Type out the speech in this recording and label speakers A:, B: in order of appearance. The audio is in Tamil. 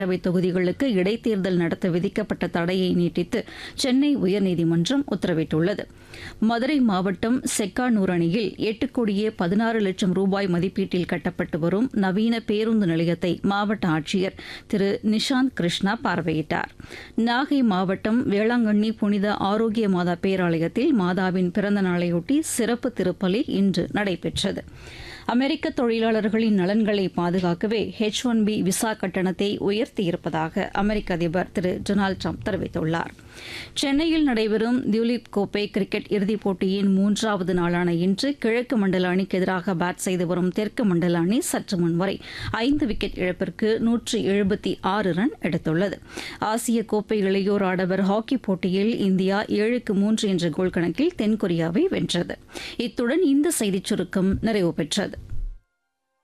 A: பேரவை தொகுதிகளுக்கு இடைத்தேர்தல் நடத்த விதிக்கப்பட்ட தடையை நீட்டித்து சென்னை உயர்நீதிமன்றம் உத்தரவிட்டுள்ளது மதுரை மாவட்டம் செக்கானூர் அணியில் எட்டு கோடியே பதினாறு லட்சம் ரூபாய் மதிப்பீட்டில் கட்டப்பட்டு வரும் நவீன பேருந்து நிலையத்தை மாவட்ட ஆட்சியர் திரு நிஷாந்த் கிருஷ்ணா பார்வையிட்டார் நாகை மாவட்டம் வேளாங்கண்ணி புனித ஆரோக்கிய மாதா பேராலயத்தில் மாதாவின் பிறந்த நாளையொட்டி சிறப்பு திருப்பலி இன்று நடைபெற்றது அமெரிக்க தொழிலாளர்களின் நலன்களை பாதுகாக்கவே ஹெச் ஒன் பி விசா கட்டணத்தை உயர்த்தியிருப்பதாக அமெரிக்க அதிபர் திரு டொனால்டு ட்ரம்ப் தெரிவித்துள்ளார் சென்னையில் நடைபெறும் தியுலிப் கோப்பை கிரிக்கெட் இறுதிப் போட்டியின் மூன்றாவது நாளான இன்று கிழக்கு மண்டல அணிக்கு எதிராக பேட் செய்து வரும் தெற்கு மண்டல அணி சற்று முன் வரை ஐந்து விக்கெட் இழப்பிற்கு நூற்றி எழுபத்தி ஆறு ரன் எடுத்துள்ளது ஆசிய கோப்பை இளையோர் ஆடவர் ஹாக்கி போட்டியில் இந்தியா ஏழுக்கு மூன்று என்ற கோல் கணக்கில் தென்கொரியாவை வென்றது இத்துடன் இந்த செய்திச் சுருக்கம் நிறைவு பெற்றது